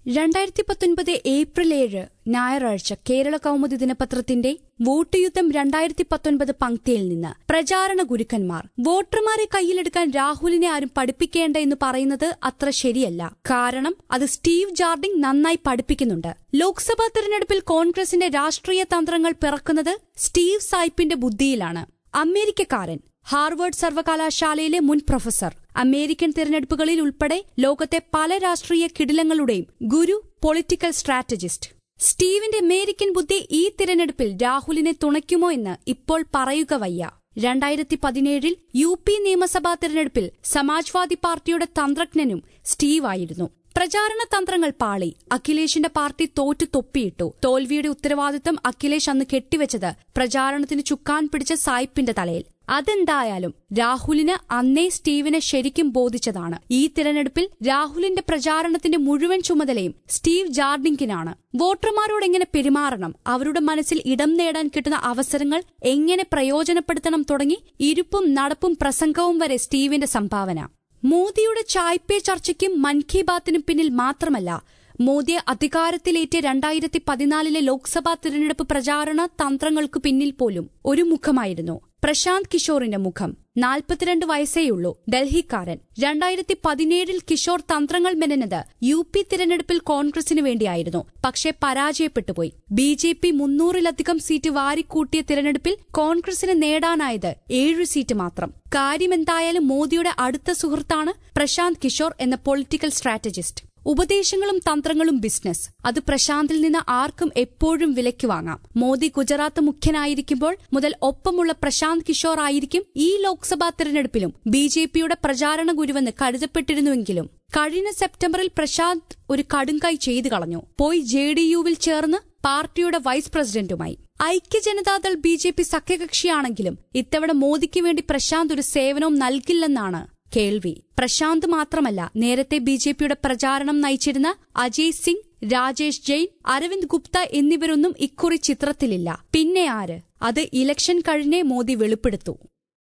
രണ്ടായിരത്തി പത്തൊൻപത് ഏപ്രിൽ ഏഴ് ഞായറാഴ്ച കേരള കൗമുദി ദിനപത്രത്തിന്റെ വോട്ട് യുദ്ധം രണ്ടായിരത്തി പത്തൊൻപത് പങ്ക്തിയിൽ നിന്ന് പ്രചാരണ ഗുരുക്കന്മാർ വോട്ടർമാരെ കയ്യിലെടുക്കാൻ രാഹുലിനെ ആരും പഠിപ്പിക്കേണ്ട എന്ന് പറയുന്നത് അത്ര ശരിയല്ല കാരണം അത് സ്റ്റീവ് ജാർഡിംഗ് നന്നായി പഠിപ്പിക്കുന്നുണ്ട് ലോക്സഭാ തെരഞ്ഞെടുപ്പിൽ കോൺഗ്രസിന്റെ രാഷ്ട്രീയ തന്ത്രങ്ങൾ പിറക്കുന്നത് സ്റ്റീവ് സായിപ്പിന്റെ ബുദ്ധിയിലാണ് അമേരിക്കക്കാരൻ ഹാർവേഡ് സർവകലാശാലയിലെ മുൻ പ്രൊഫസർ അമേരിക്കൻ തിരഞ്ഞെടുപ്പുകളിൽ ഉൾപ്പെടെ ലോകത്തെ പല രാഷ്ട്രീയ കിടിലങ്ങളുടെയും ഗുരു പൊളിറ്റിക്കൽ സ്ട്രാറ്റജിസ്റ്റ് സ്റ്റീവിന്റെ അമേരിക്കൻ ബുദ്ധി ഈ തിരഞ്ഞെടുപ്പിൽ രാഹുലിനെ തുണയ്ക്കുമോ എന്ന് ഇപ്പോൾ പറയുക വയ്യ രണ്ടായിരത്തി പതിനേഴിൽ യു പി നിയമസഭാ തെരഞ്ഞെടുപ്പിൽ സമാജ്വാദി പാർട്ടിയുടെ തന്ത്രജ്ഞനും സ്റ്റീവ് ആയിരുന്നു പ്രചാരണ തന്ത്രങ്ങൾ പാളി അഖിലേഷിന്റെ പാർട്ടി തോറ്റു തൊപ്പിയിട്ടു തോൽവിയുടെ ഉത്തരവാദിത്തം അഖിലേഷ് അന്ന് കെട്ടിവെച്ചത് പ്രചാരണത്തിന് ചുക്കാൻ പിടിച്ച സായിപ്പിന്റെ തലയിൽ അതെന്തായാലും രാഹുലിന് അന്നേ സ്റ്റീവിനെ ശരിക്കും ബോധിച്ചതാണ് ഈ തിരഞ്ഞെടുപ്പിൽ രാഹുലിന്റെ പ്രചാരണത്തിന്റെ മുഴുവൻ ചുമതലയും സ്റ്റീവ് ജാർഡിങ്കിനാണ് വോട്ടർമാരോട് എങ്ങനെ പെരുമാറണം അവരുടെ മനസ്സിൽ ഇടം നേടാൻ കിട്ടുന്ന അവസരങ്ങൾ എങ്ങനെ പ്രയോജനപ്പെടുത്തണം തുടങ്ങി ഇരുപ്പും നടപ്പും പ്രസംഗവും വരെ സ്റ്റീവിന്റെ സംഭാവന മോദിയുടെ ചായ്പേ ചർച്ചയ്ക്കും മൻ കി ബാത്തിനും പിന്നിൽ മാത്രമല്ല മോദിയെ അധികാരത്തിലേറ്റിയ രണ്ടായിരത്തി പതിനാലിലെ ലോക്സഭാ തിരഞ്ഞെടുപ്പ് പ്രചാരണ തന്ത്രങ്ങൾക്കു പിന്നിൽ പോലും ഒരു മുഖമായിരുന്നു പ്രശാന്ത് കിഷോറിന്റെ മുഖം നാൽപ്പത്തിരണ്ട് വയസ്സേയുള്ളൂ ഡൽഹിക്കാരൻ രണ്ടായിരത്തി പതിനേഴിൽ കിഷോർ തന്ത്രങ്ങൾ മെനഞ്ഞത് യു പി തിരഞ്ഞെടുപ്പിൽ കോൺഗ്രസിനു വേണ്ടിയായിരുന്നു പക്ഷേ പരാജയപ്പെട്ടുപോയി ബി ജെ പി മുന്നൂറിലധികം സീറ്റ് വാരിക്കൂട്ടിയ തിരഞ്ഞെടുപ്പിൽ കോൺഗ്രസിന് നേടാനായത് ഏഴു സീറ്റ് മാത്രം കാര്യമെന്തായാലും മോദിയുടെ അടുത്ത സുഹൃത്താണ് പ്രശാന്ത് കിഷോർ എന്ന പൊളിറ്റിക്കൽ സ്ട്രാറ്റജിസ്റ്റ് ഉപദേശങ്ങളും തന്ത്രങ്ങളും ബിസിനസ് അത് പ്രശാന്തിൽ നിന്ന് ആർക്കും എപ്പോഴും വിലയ്ക്ക് വാങ്ങാം മോദി ഗുജറാത്ത് മുഖ്യനായിരിക്കുമ്പോൾ മുതൽ ഒപ്പമുള്ള പ്രശാന്ത് കിഷോർ ആയിരിക്കും ഈ ലോക്സഭാ തെരഞ്ഞെടുപ്പിലും ബി ജെ പിയുടെ പ്രചാരണ ഗുരുവെന്ന് കരുതപ്പെട്ടിരുന്നുവെങ്കിലും കഴിഞ്ഞ സെപ്റ്റംബറിൽ പ്രശാന്ത് ഒരു കടുങ്കൈ ചെയ്തു കളഞ്ഞു പോയി ജെ ഡി യുവിൽ ചേർന്ന് പാർട്ടിയുടെ വൈസ് പ്രസിഡന്റുമായി ഐക്യജനതാദൾ ബി ജെ പി സഖ്യകക്ഷിയാണെങ്കിലും ഇത്തവണ മോദിക്ക് വേണ്ടി പ്രശാന്ത് ഒരു സേവനവും നൽകില്ലെന്നാണ് കേൾവി പ്രശാന്ത് മാത്രമല്ല നേരത്തെ ബി ജെ പിയുടെ പ്രചാരണം നയിച്ചിരുന്ന അജയ് സിംഗ് രാജേഷ് ജെയിൻ അരവിന്ദ് ഗുപ്ത എന്നിവരൊന്നും ഇക്കുറി ചിത്രത്തിലില്ല പിന്നെ ആര് അത് ഇലക്ഷൻ കഴിഞ്ഞേ മോദി വെളിപ്പെടുത്തൂ